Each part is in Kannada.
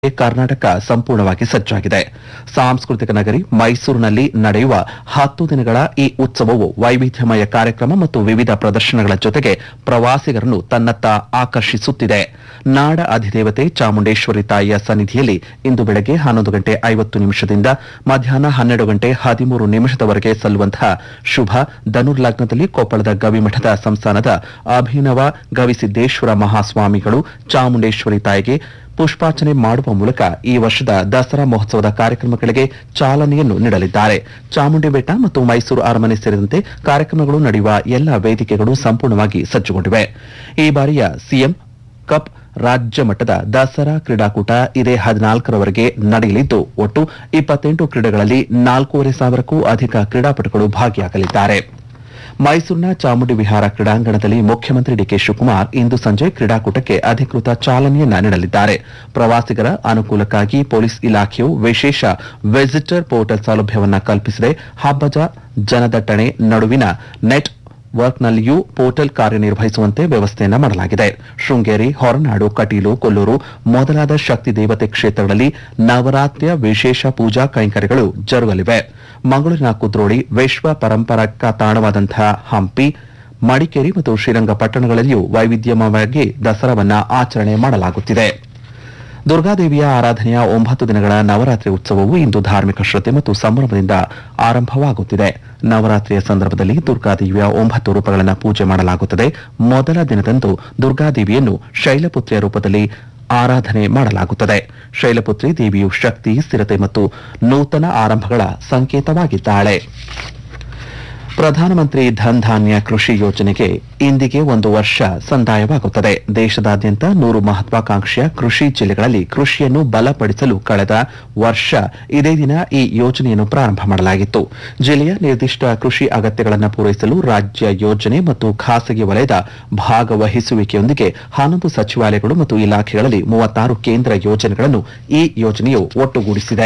ಕರ್ನಾಟಕ ಸಂಪೂರ್ಣವಾಗಿ ಸಜ್ಜಾಗಿದೆ ಸಾಂಸ್ಕೃತಿಕ ನಗರಿ ಮೈಸೂರಿನಲ್ಲಿ ನಡೆಯುವ ಹತ್ತು ದಿನಗಳ ಈ ಉತ್ಸವವು ವೈವಿಧ್ಯಮಯ ಕಾರ್ಯಕ್ರಮ ಮತ್ತು ವಿವಿಧ ಪ್ರದರ್ಶನಗಳ ಜೊತೆಗೆ ಪ್ರವಾಸಿಗರನ್ನು ತನ್ನತ್ತ ಆಕರ್ಷಿಸುತ್ತಿದೆ ನಾಡ ಅಧಿದೇವತೆ ಚಾಮುಂಡೇಶ್ವರಿ ತಾಯಿಯ ಸನ್ನಿಧಿಯಲ್ಲಿ ಇಂದು ಬೆಳಗ್ಗೆ ಹನ್ನೊಂದು ಗಂಟೆ ಐವತ್ತು ನಿಮಿಷದಿಂದ ಮಧ್ಯಾಹ್ನ ಹನ್ನೆರಡು ಗಂಟೆ ಹದಿಮೂರು ನಿಮಿಷದವರೆಗೆ ಸಲ್ಲುವಂತಹ ಶುಭ ಧನುರ್ಲಗ್ನದಲ್ಲಿ ಕೊಪ್ಪಳದ ಗವಿಮಠದ ಸಂಸ್ಥಾನದ ಅಭಿನವ ಗವಿಸಿದ್ದೇಶ್ವರ ಮಹಾಸ್ವಾಮಿಗಳು ಚಾಮುಂಡೇಶ್ವರಿ ತಾಯಿಗೆ ಪುಷ್ಪಾರ್ಚನೆ ಮಾಡುವ ಮೂಲಕ ಈ ವರ್ಷದ ದಸರಾ ಮಹೋತ್ಸವದ ಕಾರ್ಯಕ್ರಮಗಳಿಗೆ ಚಾಲನೆಯನ್ನು ನೀಡಲಿದ್ದಾರೆ ಚಾಮುಂಡಿ ಬೆಟ್ಟ ಮತ್ತು ಮೈಸೂರು ಅರಮನೆ ಸೇರಿದಂತೆ ಕಾರ್ಯಕ್ರಮಗಳು ನಡೆಯುವ ಎಲ್ಲ ವೇದಿಕೆಗಳು ಸಂಪೂರ್ಣವಾಗಿ ಸಜ್ಜುಗೊಂಡಿವೆ ಈ ಬಾರಿಯ ಸಿಎಂ ಕಪ್ ರಾಜ್ಯ ಮಟ್ಟದ ದಸರಾ ಕ್ರೀಡಾಕೂಟ ಇದೇ ಹದಿನಾಲ್ಕರವರೆಗೆ ನಡೆಯಲಿದ್ದು ಒಟ್ಟು ಇಪ್ಪತ್ತೆಂಟು ಕ್ರೀಡೆಗಳಲ್ಲಿ ನಾಲ್ಕೂವರೆ ಸಾವಿರಕ್ಕೂ ಅಧಿಕ ಕ್ರೀಡಾಪಟುಗಳು ಭಾಗಿಯಾಗಲಿದ್ದಾರೆ ಮೈಸೂರಿನ ಚಾಮುಂಡಿ ವಿಹಾರ ಕ್ರೀಡಾಂಗಣದಲ್ಲಿ ಮುಖ್ಯಮಂತ್ರಿ ಡಿಕೆ ಶಿವಕುಮಾರ್ ಇಂದು ಸಂಜೆ ಕ್ರೀಡಾಕೂಟಕ್ಕೆ ಅಧಿಕೃತ ಚಾಲನೆಯನ್ನ ನೀಡಲಿದ್ದಾರೆ ಪ್ರವಾಸಿಗರ ಅನುಕೂಲಕ್ಕಾಗಿ ಪೊಲೀಸ್ ಇಲಾಖೆಯು ವಿಶೇಷ ವಿಸಿಟರ್ ಪೋರ್ಟಲ್ ಸೌಲಭ್ಯವನ್ನ ಕಲ್ಪಿಸಿದೆ ಹಬ್ಬದ ಜನದಟ್ಟಣೆ ನಡುವಿನ ನೆಟ್ ವರ್ಕ್ನಲ್ಲಿಯೂ ಪೋರ್ಟಲ್ ಕಾರ್ಯನಿರ್ವಹಿಸುವಂತೆ ವ್ಯವಸ್ಥೆಯನ್ನ ಮಾಡಲಾಗಿದೆ ಶೃಂಗೇರಿ ಹೊರನಾಡು ಕಟೀಲು ಕೊಲ್ಲೂರು ಮೊದಲಾದ ಶಕ್ತಿ ದೇವತೆ ಕ್ಷೇತ್ರಗಳಲ್ಲಿ ನವರಾತ್ರಿಯ ವಿಶೇಷ ಪೂಜಾ ಕೈಂಕರ್ಯಗಳು ಜರುಗಲಿವೆ ಮಂಗಳೂರಿನ ಕುದ್ರೋಳಿ ವಿಶ್ವ ಪರಂಪರಕ ತಾಣವಾದಂತಹ ಹಂಪಿ ಮಡಿಕೇರಿ ಮತ್ತು ಶ್ರೀರಂಗಪಟ್ಟಣಗಳಲ್ಲಿಯೂ ವೈವಿಧ್ಯಮಯವಾಗಿ ದಸರಾವನ್ನ ಆಚರಣೆ ಮಾಡಲಾಗುತ್ತಿದೆ ದುರ್ಗಾದೇವಿಯ ಆರಾಧನೆಯ ಒಂಬತ್ತು ದಿನಗಳ ನವರಾತ್ರಿ ಉತ್ಸವವು ಇಂದು ಧಾರ್ಮಿಕ ಶ್ರದ್ಧೆ ಮತ್ತು ಸಂಭ್ರಮದಿಂದ ಆರಂಭವಾಗುತ್ತಿದೆ ನವರಾತ್ರಿಯ ಸಂದರ್ಭದಲ್ಲಿ ದುರ್ಗಾದೇವಿಯ ಒಂಬತ್ತು ರೂಪಗಳನ್ನು ಪೂಜೆ ಮಾಡಲಾಗುತ್ತದೆ ಮೊದಲ ದಿನದಂದು ದುರ್ಗಾದೇವಿಯನ್ನು ಶೈಲಪುತ್ರಿಯ ರೂಪದಲ್ಲಿ ಆರಾಧನೆ ಮಾಡಲಾಗುತ್ತದೆ ಶೈಲಪುತ್ರಿ ದೇವಿಯು ಶಕ್ತಿ ಸ್ಥಿರತೆ ಮತ್ತು ನೂತನ ಆರಂಭಗಳ ಸಂಕೇತವಾಗಿದ್ದಾಳೆ ಪ್ರಧಾನಮಂತ್ರಿ ಧನ್ ಧಾನ್ಯ ಕೃಷಿ ಯೋಜನೆಗೆ ಇಂದಿಗೆ ಒಂದು ವರ್ಷ ಸಂದಾಯವಾಗುತ್ತದೆ ದೇಶದಾದ್ಯಂತ ನೂರು ಮಹತ್ವಾಕಾಂಕ್ಷೆಯ ಕೃಷಿ ಜಿಲ್ಲೆಗಳಲ್ಲಿ ಕೃಷಿಯನ್ನು ಬಲಪಡಿಸಲು ಕಳೆದ ವರ್ಷ ಇದೇ ದಿನ ಈ ಯೋಜನೆಯನ್ನು ಪ್ರಾರಂಭ ಮಾಡಲಾಗಿತ್ತು ಜಿಲ್ಲೆಯ ನಿರ್ದಿಷ್ಟ ಕೃಷಿ ಅಗತ್ಯಗಳನ್ನು ಪೂರೈಸಲು ರಾಜ್ಯ ಯೋಜನೆ ಮತ್ತು ಖಾಸಗಿ ವಲಯದ ಭಾಗವಹಿಸುವಿಕೆಯೊಂದಿಗೆ ಹನ್ನೊಂದು ಸಚಿವಾಲಯಗಳು ಮತ್ತು ಇಲಾಖೆಗಳಲ್ಲಿ ಮೂವತ್ತಾರು ಕೇಂದ್ರ ಯೋಜನೆಗಳನ್ನು ಈ ಯೋಜನೆಯು ಒಟ್ಟುಗೂಡಿಸಿದೆ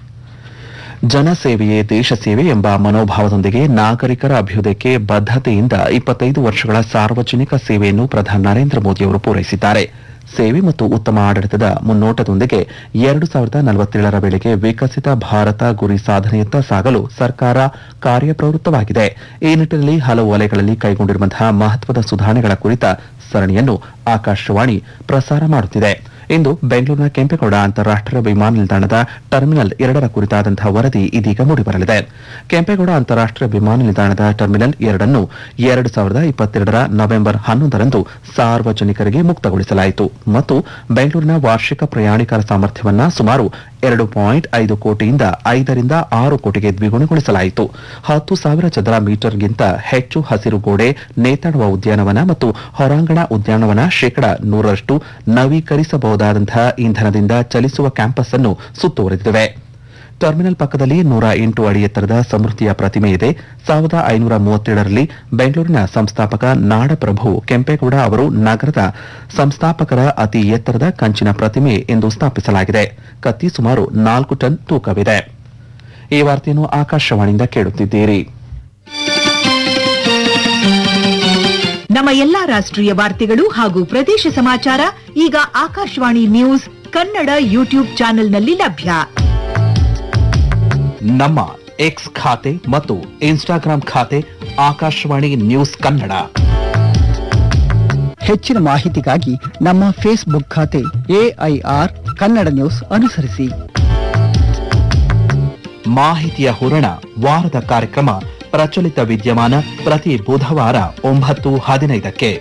ಜನಸೇವೆಯೇ ದೇಶ ಸೇವೆ ಎಂಬ ಮನೋಭಾವದೊಂದಿಗೆ ನಾಗರಿಕರ ಅಭ್ಯುದಯಕ್ಕೆ ಬದ್ಧತೆಯಿಂದ ಇಪ್ಪತ್ತೈದು ವರ್ಷಗಳ ಸಾರ್ವಜನಿಕ ಸೇವೆಯನ್ನು ಪ್ರಧಾನಿ ನರೇಂದ್ರ ಮೋದಿಯವರು ಪೂರೈಸಿದ್ದಾರೆ ಸೇವೆ ಮತ್ತು ಉತ್ತಮ ಆಡಳಿತದ ಮುನ್ನೋಟದೊಂದಿಗೆ ಎರಡು ಸಾವಿರದ ನಲವತ್ತೇಳರ ವೇಳೆಗೆ ವಿಕಸಿತ ಭಾರತ ಗುರಿ ಸಾಧನೆಯತ್ತ ಸಾಗಲು ಸರ್ಕಾರ ಕಾರ್ಯಪ್ರವೃತ್ತವಾಗಿದೆ ಈ ನಿಟ್ಟಿನಲ್ಲಿ ಹಲವು ವಲಯಗಳಲ್ಲಿ ಕೈಗೊಂಡಿರುವಂತಹ ಮಹತ್ವದ ಸುಧಾರಣೆಗಳ ಕುರಿತ ಸರಣಿಯನ್ನು ಆಕಾಶವಾಣಿ ಪ್ರಸಾರ ಮಾಡುತ್ತಿದೆ ಇಂದು ಬೆಂಗಳೂರಿನ ಕೆಂಪೇಗೌಡ ಅಂತಾರಾಷ್ಟೀಯ ವಿಮಾನ ನಿಲ್ದಾಣದ ಟರ್ಮಿನಲ್ ಎರಡರ ಕುರಿತಾದಂತಹ ವರದಿ ಇದೀಗ ಮೂಡಿಬರಲಿದೆ ಕೆಂಪೇಗೌಡ ಅಂತಾರಾಷ್ಟೀಯ ವಿಮಾನ ನಿಲ್ದಾಣದ ಟರ್ಮಿನಲ್ ಎರಡನ್ನು ಎರಡು ಸಾವಿರದ ಇಪ್ಪತ್ತೆರಡರ ನವೆಂಬರ್ ಹನ್ನೊಂದರಂದು ಸಾರ್ವಜನಿಕರಿಗೆ ಮುಕ್ತಗೊಳಿಸಲಾಯಿತು ಮತ್ತು ಬೆಂಗಳೂರಿನ ವಾರ್ಷಿಕ ಪ್ರಯಾಣಿಕರ ಸಾಮರ್ಥ್ಯವನ್ನ ಸುಮಾರು ಎರಡು ಪಾಯಿಂಟ್ ಐದು ಕೋಟಿಯಿಂದ ಐದರಿಂದ ಆರು ಕೋಟಿಗೆ ದ್ವಿಗುಣಗೊಳಿಸಲಾಯಿತು ಹತ್ತು ಸಾವಿರ ಚದರ ಮೀಟರ್ಗಿಂತ ಹೆಚ್ಚು ಹಸಿರು ಗೋಡೆ ನೇತಾಡುವ ಉದ್ಯಾನವನ ಮತ್ತು ಹೊರಾಂಗಣ ಉದ್ಯಾನವನ ಶೇಕಡ ನೂರರಷ್ಟು ನವೀಕರಿಸಬಹುದಾದಂತಹ ಇಂಧನದಿಂದ ಚಲಿಸುವ ಕ್ಯಾಂಪಸ್ ಅನ್ನು ಸುತ್ತುವರೆದಿವೆ ಟರ್ಮಿನಲ್ ಪಕ್ಕದಲ್ಲಿ ನೂರ ಎಂಟು ಅಡಿ ಎತ್ತರದ ಸಮೃದ್ಧಿಯ ಪ್ರತಿಮೆ ಇದೆ ಸಾವಿರದ ಐನೂರ ಮೂವತ್ತೇಳರಲ್ಲಿ ಬೆಂಗಳೂರಿನ ಸಂಸ್ಥಾಪಕ ನಾಡಪ್ರಭು ಕೆಂಪೇಗೌಡ ಅವರು ನಗರದ ಸಂಸ್ಥಾಪಕರ ಅತಿ ಎತ್ತರದ ಕಂಚಿನ ಪ್ರತಿಮೆ ಎಂದು ಸ್ಥಾಪಿಸಲಾಗಿದೆ ಕತ್ತಿ ಸುಮಾರು ನಾಲ್ಕು ಟನ್ ತೂಕವಿದೆ ಈ ವಾರ್ತೆಯನ್ನು ಆಕಾಶವಾಣಿಯಿಂದ ಕೇಳುತ್ತಿದ್ದೀರಿ ನಮ್ಮ ಎಲ್ಲಾ ರಾಷ್ಟ್ರೀಯ ವಾರ್ತೆಗಳು ಹಾಗೂ ಪ್ರದೇಶ ಸಮಾಚಾರ ಈಗ ಆಕಾಶವಾಣಿ ನ್ಯೂಸ್ ಕನ್ನಡ ಯೂಟ್ಯೂಬ್ ಚಾನೆಲ್ನಲ್ಲಿ ಲಭ್ಯ ನಮ್ಮ ಎಕ್ಸ್ ಖಾತೆ ಮತ್ತು ಇನ್ಸ್ಟಾಗ್ರಾಂ ಖಾತೆ ಆಕಾಶವಾಣಿ ನ್ಯೂಸ್ ಕನ್ನಡ ಹೆಚ್ಚಿನ ಮಾಹಿತಿಗಾಗಿ ನಮ್ಮ ಫೇಸ್ಬುಕ್ ಖಾತೆ ಎಐಆರ್ ಕನ್ನಡ ನ್ಯೂಸ್ ಅನುಸರಿಸಿ ಮಾಹಿತಿಯ ಹೂರಣ ವಾರದ ಕಾರ್ಯಕ್ರಮ ಪ್ರಚಲಿತ ವಿದ್ಯಮಾನ ಪ್ರತಿ ಬುಧವಾರ ಒಂಬತ್ತು ಹದಿನೈದಕ್ಕೆ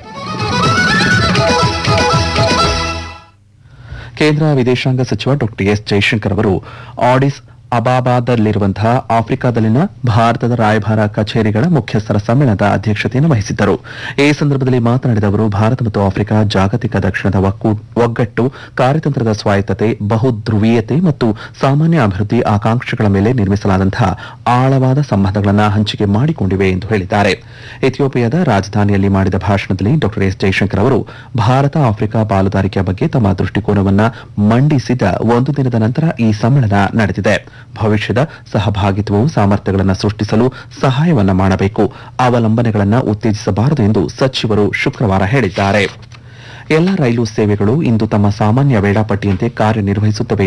ಕೇಂದ್ರ ವಿದೇಶಾಂಗ ಸಚಿವ ಡಾಕ್ಟರ್ ಎಸ್ ಜೈಶಂಕರ್ ಅವರು ಆಡಿಸ್ ಅಬಾಬಾದಲ್ಲಿರುವಂತಹ ಆಫ್ರಿಕಾದಲ್ಲಿನ ಭಾರತದ ರಾಯಭಾರ ಕಚೇರಿಗಳ ಮುಖ್ಯಸ್ಥರ ಸಮ್ಮೇಳನದ ಅಧ್ಯಕ್ಷತೆಯನ್ನು ವಹಿಸಿದ್ದರು ಈ ಸಂದರ್ಭದಲ್ಲಿ ಮಾತನಾಡಿದ ಅವರು ಭಾರತ ಮತ್ತು ಆಫ್ರಿಕಾ ಜಾಗತಿಕ ದಕ್ಷಿಣದ ಒಕ್ಕೂ- ಒಗ್ಗಟ್ಟು ಕಾರ್ಯತಂತ್ರದ ಸ್ವಾಯತ್ತತೆ ಬಹುಧ್ರುವೀಯತೆ ಮತ್ತು ಸಾಮಾನ್ಯ ಅಭಿವೃದ್ಧಿ ಆಕಾಂಕ್ಷೆಗಳ ಮೇಲೆ ನಿರ್ಮಿಸಲಾದಂತಹ ಆಳವಾದ ಸಂಬಂಧಗಳನ್ನು ಹಂಚಿಕೆ ಮಾಡಿಕೊಂಡಿವೆ ಎಂದು ಹೇಳಿದ್ದಾರೆ ಇಥಿಯೋಪಿಯಾದ ರಾಜಧಾನಿಯಲ್ಲಿ ಮಾಡಿದ ಭಾಷಣದಲ್ಲಿ ಡಾಕ್ಟರ್ ಎಸ್ ಜೈಶಂಕರ್ ಅವರು ಭಾರತ ಆಫ್ರಿಕಾ ಪಾಲುದಾರಿಕೆಯ ಬಗ್ಗೆ ತಮ್ಮ ದೃಷ್ಟಿಕೋನವನ್ನ ಮಂಡಿಸಿದ ಒಂದು ದಿನದ ನಂತರ ಈ ಸಮ್ಮೇಳನ ನಡೆದಿದೆ ಭವಿಷ್ಯದ ಸಹಭಾಗಿತ್ವವು ಸಾಮರ್ಥ್ಯಗಳನ್ನು ಸೃಷ್ಟಿಸಲು ಸಹಾಯವನ್ನ ಮಾಡಬೇಕು ಅವಲಂಬನೆಗಳನ್ನು ಉತ್ತೇಜಿಸಬಾರದು ಎಂದು ಸಚಿವರು ಶುಕ್ರವಾರ ಹೇಳಿದ್ದಾರೆ ಎಲ್ಲ ರೈಲು ಸೇವೆಗಳು ಇಂದು ತಮ್ಮ ಸಾಮಾನ್ಯ ವೇಳಾಪಟ್ಟಿಯಂತೆ ಕಾರ್ಯನಿರ್ವಹಿಸುತ್ತವೆ